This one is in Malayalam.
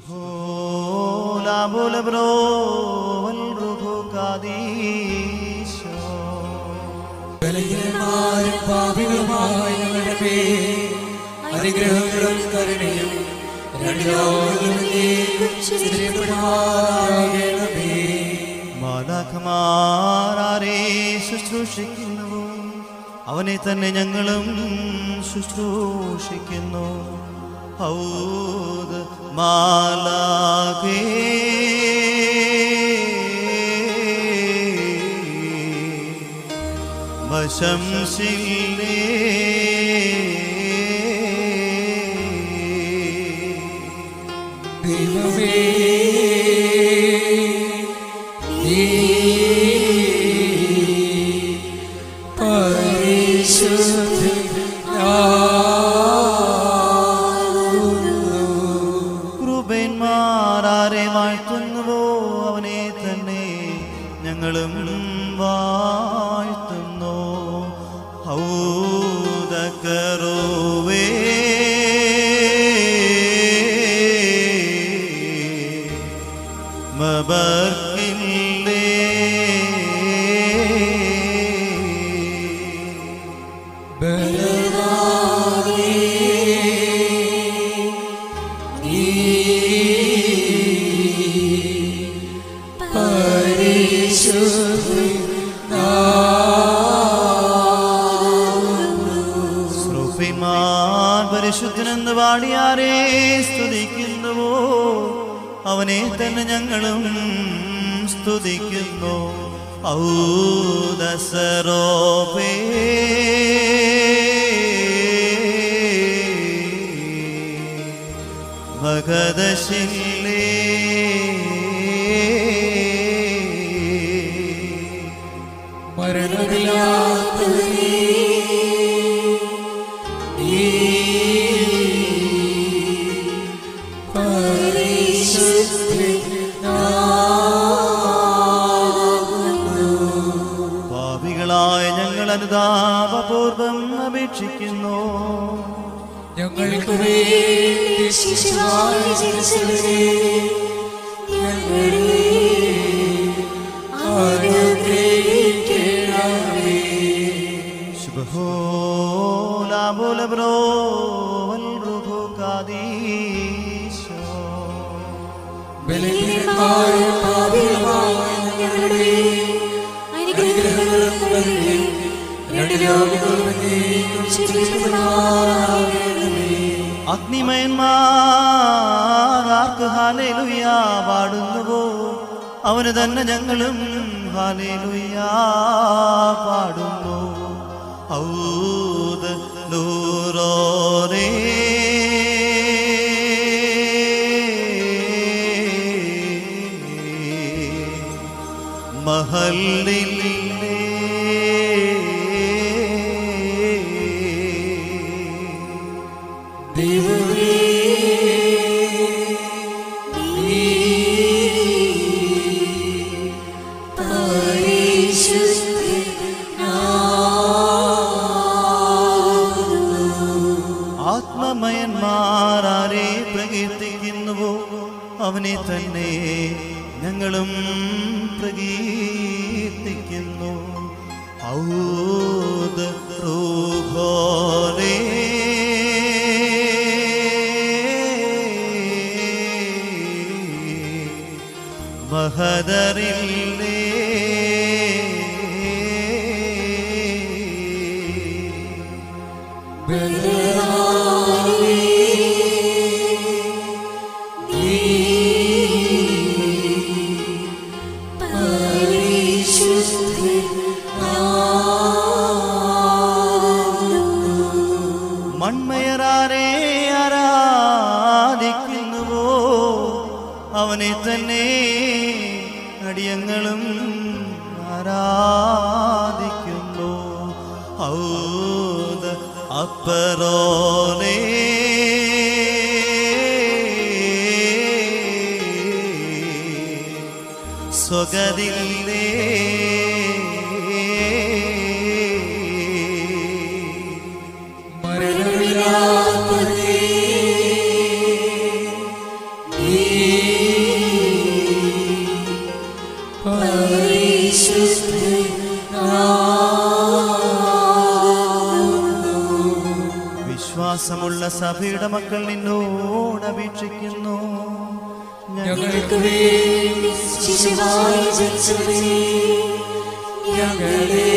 شبهو لعبوا الابرو والروح قاديشو ബലഹീനന്മാരും പാപികളുമായ ഞങ്ങളുടെ മേൽ അനുഗ്രഹങ്ങളും കരുണയും രണ്ട് ലോകങ്ങളിലേക്കും ചിരിപ്പെടുമാറാകണമേ. മാലാഖമാരെ ശുശ്രൂഷിക്കുന്നു അവനെ തന്നെ ഞങ്ങളും ശുശ്രൂഷിക്കുന്നു ഹൗദ് മാലാഖേ വശംസില്ലേ ദൈവമേ നീ പരിശുദ്ധനാകുന്നു. കൃപന്മാരെ വാഴ്ത്തുന്നുവോ അവനെ തന്നെ ഞങ്ങളും വാഴ്ത്തുന്നു ഹൗദക്കറുവേ മബർക്കില്ലേ ബലവാനേ, നീ പരിശുദ്ധനാകുന്നു. ശ്രുഫിമാൻ പരിശുദ്ധനെന്ന് പാടിയാരെ സ്തുതിക്കുന്നുവോ അവനെ തന്നെ ഞങ്ങളും സ്തുതിക്കുന്നു ഔദസരോപേ ഭഗദശില്ലേ മരണമില്ലാത്തവനേ, നീ പരിശുദ്ധനാകുന്നു. പാപികളായ ഞങ്ങൾ അനുതാപപൂർവം അപേക്ഷിക്കുന്നു ഞങ്ങൾക്ക് വേണ്ടി ശിശുവായി ജനിച്ചവരെ ഞങ്ങളെ അനുഗ്രഹിക്കണമേ. ശുഭഹോലാബുലബ്രോ വൽറുഹു കാദീശോ ബലഹീനന്മാരും പാപികളുമായ ഞങ്ങളുടെ അനുഗ്രഹങ്ങളും കരുണയും രണ്ട് ലോകങ്ങളും എന്നേക്കും ചിരിക്കുമാറാകണമേ. അഗ്നിമയന്മാർ ആർക്ക് ഹാലേലുയ പാടുന്നുവോ അവന് തന്നെ ഞങ്ങളും ഹാലേലുയ പാടുന്നു ഔദ് നൂറോരേ മഹല്ലില്ലേ ദൈവമേ, നീ പരിശുദ്ധനാകുന്നു. ആത്മമയന്മാരെ പ്രകീർത്തിക്കുന്നുവോ അവനെ തന്നെ ഞങ്ങളും പ്രകീർത്തിക്കുന്നു ഔദ് റൂഹോരേ മഹദറില്ലേ ബലവാനേ, നീ പരിശുദ്ധനാകുന്നു. മൺമയറാരെ ആരാധിക്കുന്നുവോ അവനെ തന്നെ അടിയങ്ങളും ആരാധിക്കുന്നു ഔദ് അപ്പറോനേ സ്വഗതില്ലേ മരണമില്ലാത്തവനേ, നീ വിശ്വാസമുള്ള സഭയുടെ മക്കൾ നിന്നോട് അപേക്ഷിക്കുന്നു ഞങ്ങൾക്ക് വേണ്ടി ശിശുവായി ജനിച്ചവരെ ഞങ്ങളെ